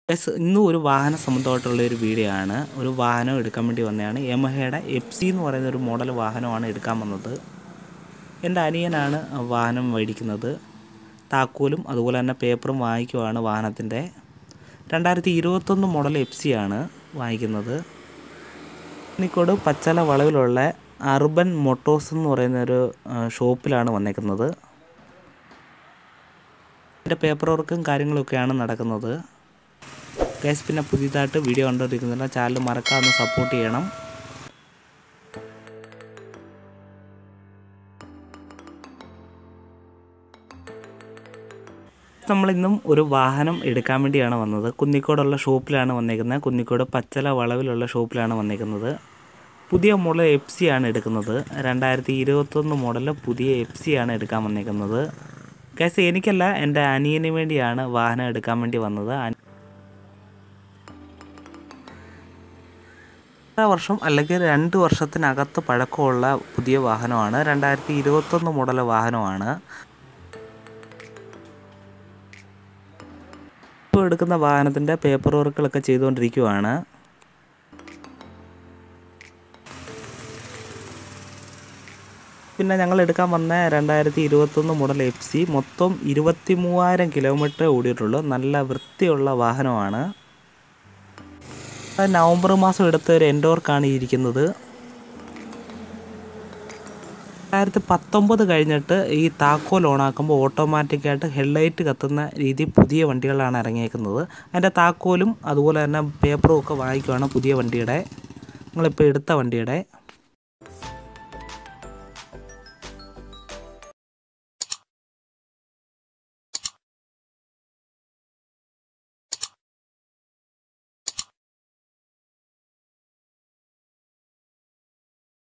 guys ഇന്നും ഒരു വാഹന സംബന്ധമായിട്ടുള്ള ഒരു വീഡിയോ ആണ് ഒരു വാഹനം എടുക്കാൻ വേണ്ടി വന്നതാണ് യമഹയുടെ എഫ് സി എന്ന് പറയുന്ന ഒരു മോഡൽ വാഹനമാണ് എടുക്കാൻ വന്നത് എൻ്റെ അനിയനാണ് ആ വാഹനം മേടിക്കുന്നത് താക്കോലും അതുപോലെ തന്നെ പേപ്പറും വാങ്ങിക്കുവാണ് വാഹനത്തിൻ്റെ രണ്ടായിരത്തി ഇരുപത്തൊന്ന് മോഡൽ എഫ് സി ആണ് വാങ്ങിക്കുന്നത് കോഴിക്കോട് പച്ചല വളവിലുള്ള അർബൻ മോട്ടോഴ്സ് എന്ന് പറയുന്ന ഒരു ആ, ഷോപ്പിലാണ് വന്നേക്കുന്നത് എൻ്റെ പേപ്പർ വർക്കും കാര്യങ്ങളൊക്കെയാണ് നടക്കുന്നത് ഗൈസ് പിന്നെ പുതിയതായിട്ട് വീഡിയോ കണ്ടുകൊണ്ടിരിക്കുന്നില്ല ചാനൽ മറക്കാതെ സപ്പോർട്ട് ചെയ്യണം നമ്മളിന്നും ഒരു വാഹനം എടുക്കാൻ വേണ്ടിയാണ് വന്നത് കുന്നിക്കോടുള്ള ഷോപ്പിലാണ് വന്നേക്കുന്നത് കുന്നിക്കോട് പച്ചല വളവിലുള്ള ഷോപ്പിലാണ് വന്നേക്കുന്നത് പുതിയ മോഡൽ എഫ് സി ആണ് എടുക്കുന്നത് രണ്ടായിരത്തി ഇരുപത്തൊന്ന് മോഡൽ പുതിയ എഫ് സി ആണ് എടുക്കാൻ വന്നേക്കുന്നത് ഗൈസ് എനിക്കല്ല എൻ്റെ അനിയന് വേണ്ടിയാണ് വാഹനം എടുക്കാൻ വേണ്ടി വന്നത് അനി- ഒന്നര വർഷം അല്ലെങ്കിൽ രണ്ട് വർഷത്തിനകത്ത് പഴക്കമുള്ള പുതിയ വാഹനമാണ് രണ്ടായിരത്തി ഇരുപത്തൊന്ന് മോഡൽ വാഹനമാണ് ഇപ്പോൾ എടുക്കുന്ന വാഹനത്തിൻ്റെ പേപ്പർ വർക്കുകളൊക്കെ ചെയ്തുകൊണ്ടിരിക്കുവാണ് പിന്നെ ഞങ്ങൾ എടുക്കാൻ വന്ന രണ്ടായിരത്തി ഇരുപത്തൊന്ന് മോഡൽ എഫ് സി മൊത്തം ഇരുപത്തി മൂവായിരം കിലോമീറ്റർ ഓടിയിട്ടുള്ളൂ നല്ല വൃത്തിയുള്ള വാഹനമാണ് അത് നവംബർ മാസം എടുത്ത ഒരു എൻഡോർക്കാണ് ഈ ഇരിക്കുന്നത് രണ്ടായിരത്തി പത്തൊമ്പത് കഴിഞ്ഞിട്ട് ഈ താക്കോൽ ഓണാക്കുമ്പോൾ ഓട്ടോമാറ്റിക്കായിട്ട് ഹെഡ്ലൈറ്റ് കത്തുന്ന രീതി പുതിയ വണ്ടികളാണ് ഇറങ്ങിയേക്കുന്നത് അതിൻ്റെ താക്കോലും അതുപോലെ തന്നെ പേപ്പറും ഒക്കെ വാങ്ങിക്കുവാണ് പുതിയ വണ്ടിയുടെ നിങ്ങളിപ്പോൾ എടുത്ത വണ്ടിയുടെ